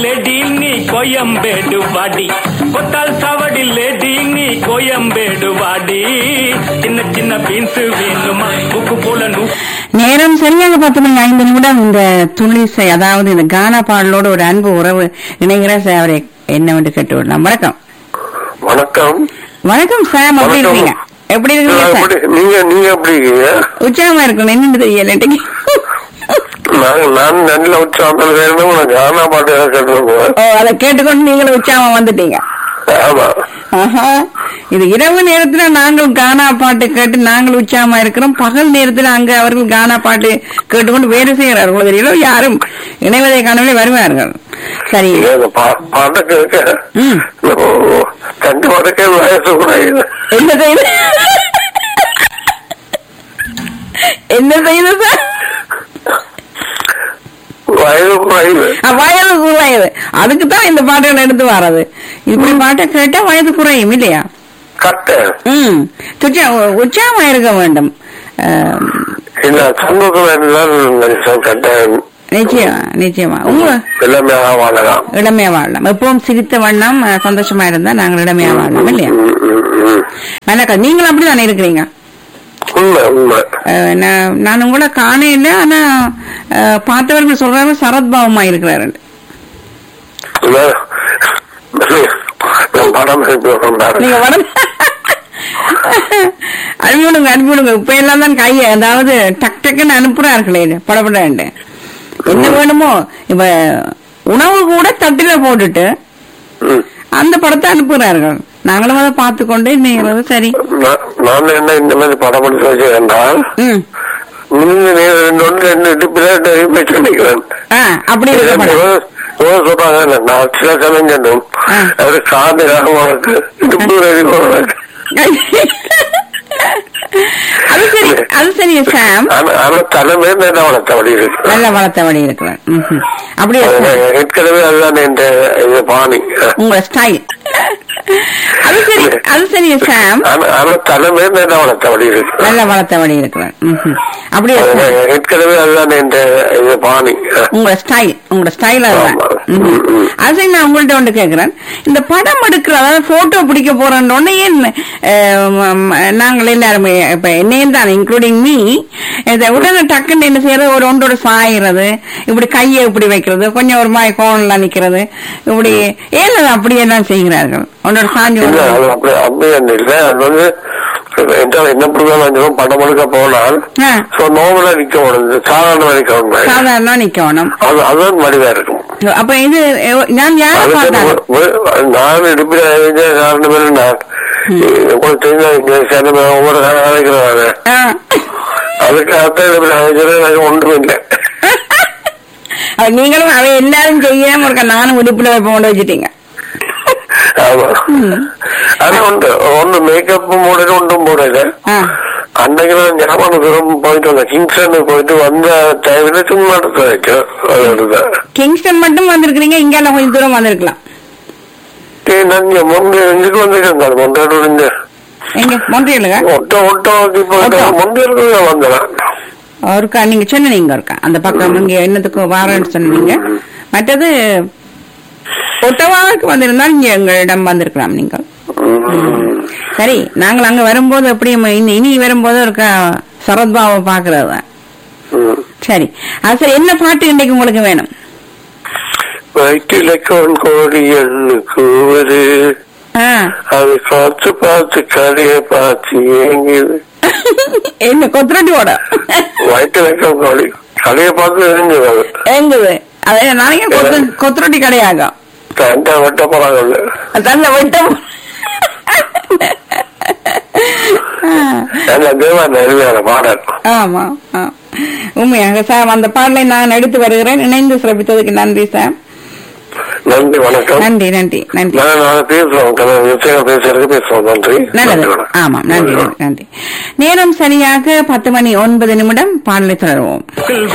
ಲೇಡೀನಿ ಕೊಯಂಬೇಡು ವಾಡಿ கொத்தால் சவடி லேடீனி கோயம்பேடு வாடி சின்ன சின்ன பீன்ஸ் வேணுமா உப்பு போல நூ நேரம் சரியாக பத்து மணி ஐந்து நிமிடம் இந்த துளிசை அதாவது இந்த கானா பாடலோடு ஒரு அன்பு உறவு இணைகிற சார் அவரை என்னவென்று கேட்டு விடலாம் வணக்கம் வணக்கம் வணக்கம் சாம் எப்படி வணக்கம். இருக்கீங்க எப்படி இருக்கீங்க நான் சார் எப்படி- நீங்க நீங்க எப்படி இருக்கீங்க உற்சாகமா இருக்கணும் என்னன்னு தெரியல இன்னைக்கு. நான் நான் நல்ல உற்சாகத்தில் வேணும் உனக்கு ஆனா பாட்டு கேட்டுருக்கோம் ஓ அதை கேட்டுக்கொண்டு நீங்களும் உற்சாகமா வந்துட்டீங்க ஆமா ஆஹா இது இரவு நேரத்துல நாங்கள் கானா பாட்டு கேட்டு நாங்கள் உற்சாகமா இருக்கிறோம் பகல் நேரத்துல அங்க அவர்கள் கானா பாட்டு கேட்டுக்கொண்டு வேறு செய்கிறார்கள் தெரியல யாரும் இணைவதை காணவில்லை வருவார்கள் சரி நீங்க அந்த பா- பாட்டை கேட்க ம். ஓ, கண்டு பாட்டுக்கே வயசு கூட இல்லை. என்ன செய்யுது என்ன செய்யுது சார் வயது குறையுது ஆ, வயது குறையுது அதுக்கு தான் இந்த பாட்டுகள் எடுத்து வர்றது இப்படி பாட்டை கேட்டா வயது குறையும் இல்லையா கட்ட ம் துச்சா- உற்சாகமா இருக்க வேண்டும் ஆம், இந்த சந்தோஷம் இருந்தால் கட்ட நிச்சயமா நிச்சயமா உங்க எல்லாமே வாழலாம் இளமையா வாழலாம் எப்பவும் சிரித்த வண்ணம் அஹ், சந்தோஷமா இருந்தா நாங்கள் இளமையா வாழலாம் இல்லையா ம், ம், ம். வணக்கம் நீங்களும் அப்படிதானே இருக்கிறீங்க உண்மை உண்மை அஹ், நான் நான் உங்களை காண இல்லை ஆனா அஹ், பார்த்தவர்கள் சொல்றாங்க சரத்பாவமா இருக்கிறாரு நான் நான் படம் எடுத்து நீங்க வட அனுப்பிவிடுங்க அனுப்பிவிடுங்க இப்ப எல்லாம் தான் கைய அதாவது டக் டக்குன்னு அனுப்புறார்களே படப்படாண்டு என்ன வேணுமோ இப்ப உணவு கூட தட்டில போட்டுட்டு ம். அந்த படத்தை அனுப்புகிறார்கள் நாங்களும் அதை பார்த்து கொண்டு இன்னும் சரி நான் நான் என்ன இந்த மாதிரி படம் எடுத்து வச்சேன் என்றால் ம் நீங்க ரெண்டு ஒன்று ரெண்டு இடுப்பில் போய் சொல்லிக்கிறேன் ஆ அப்படி இருக்க படம் சொல்றாங்க நான் சில சமயம் சொன்னோம் ஆ. அவரு காது உனக்கு இடுப்பு ரெடி உனக்கு அது சரி அது சரி சாம் ஆனா ஆனா தலைமை என்ன வளர்த்த வழி இருக்கு நல்ல வளர்த்தபடி இருக்கிறார் ம்ஹும். அப்படியே அது சாம். ஏற்கனவே அதுதான் இந்த இது பாணி உங்களோட ஸ்டைல் அது சரி அது சரி சாம் ஆனா ஆனா தலைமை என்ன வளர்த்த வழி இருக்கு நல்ல வளர்த்தபடி இருக்கிறார் ம்ஹும். அப்படியே அது சாம். ஏற்கனவே அதுதான் இந்த இது பாணி உங்களோட ஸ்டைல் உங்களோட ஸ்டைல் அதுதான் ஆமா. ம்ஹும். ம், ம். அது சரி நான் உங்கள்ட்ட ஒன்று கேட்கிறேன் இந்த படம் எடுக்கிற அதாவது போட்டோ பிடிக்க போறோன்னு உடனே ஏன் அஹ், ம- ம- நாங்கள் எல்லாருமே இப்ப என்னையும் தான் இன்க்ளூடிங் மீ இதை உடனே டக்குன்னு என்ன செய்யறது ஒரு ஒன்றோட சாயிறது இப்படி கையை இப்படி வைக்கிறது கொஞ்சம் ஒரு மாதிரி கோணம்ல நிக்கிறது இப்படி ஏன் அதை அப்படியே தான் செய்கிறார்கள் ஒன்றோட சாஞ்சு இல்ல வருது. அது அப்படி அப்படி ஒண்ணு இல்ல அது வந்து என்றால் என்ன புரியாமல் படம் எடுக்க போனால் ஆ, சோ நோவலா நிக்க முடியுது சாதாரண நிக்க முடியாது சாதாரண நிக்கணும் அது அதுதான் வடிவா இருக்கும் அப்ப இது எ- நான் யாரை அதுக்கு பார்த்தாங்க ஒ- ஒ- நான் இடுப்பில் அறிஞ்ச காரணம் என்ன நான் உங்களுக்கு தெரிஞ்ச இங்க சேர்ந்த ஒவ்வொரு காலம் அழைக்கிறாங்க ஆ. அதுக்கு அர்த்தம் இடுப்பில் அழைக்கிறது எனக்கு ஒன்றும் இல்லை அப்ப நீங்களும் அவ எல்லாரும் செய்யாம இருக்க நானும் உடுப்புல போண்டு வச்சுட்டீங்க ஆமா அது உண்டு ஒன்று மேக்கப் போடல ஒன்றும் போடல ஆ. அன்னைக்கு நான் ஞாபகம் போயிட்டு வந்தேன் கிங்ஸ்டன் போயிட்டு வந்த டைம்ல சும்மா எடுத்து வைக்கும் அது எடுத்தேன் கிங்ஸ்டன் மட்டும் வந்திருக்கிறீங்க இங்கெல்லாம் கொஞ்சம் தூரம் வந்திருக்கலாம் ஏய், நான் இங்க முன்பு எங்களுக்கு வந்திருக்கேன் முன்னாடி இருந்து எங்க மொன்றியலுங்க ஒட்ட ஒட்ட இப்போ ஒட்ட. முன்பு வந்தேன் ஒருக்கா நீங்க சொன்னீங்க ஒருக்கா அந்த பக்கம் இங்க என்னத்துக்கு வாரன்னு சொன்னீங்க மற்றது ஒட்டவாவுக்கு வந்திருந்தால் இங்க எங்களிடம் வந்திருக்கலாம் நீங்க சரி நாங்கள் அங்க வரும்போது எப்படி இனி இனி வரும்போது ஒருக்கா சரத்பாவை பாக்குறது சரி அது சரி என்ன பாட்டு இன்னைக்கு உங்களுக்கு வேணும் வயிற்றிலக்கவன் கோழி எள்ளு கூவுது ஆ. அது பார்த்து பார்த்து கதையை பார்த்து ஏங்குது என்ன கொத்துரட்டியோட வயிற்றிலக்கவன் கோழி கதையை பார்த்து எரிஞ்சுது அது எங்குது அது நாளைக்கு கொத்து கொத்துரொட்டி கடையாகும் தண்டை வெட்ட போறாங்கல்ல தள்ள விட்டம் நல்ல தேவா நெருமையான பாடல் ஆமா ஆ. உண்மையாக சார் அந்த பாடலை நான் எடுத்து வருகிறேன் இணைந்து சிறப்பித்ததுக்கு நன்றி சார் நன்றி வணக்கம் நன்றி நன்றி நன்றி நான் நாளை பேசுறோம் கதை நிச்சயம் பேசுறதுக்கு பேசுவோம் நன்றி நல்லது வணக்கம். ஆமாம் நன்றி நன்றி நேரம் சரியாக பத்து மணி ஒன்பது நிமிடம் பாடலை தொடருவோம்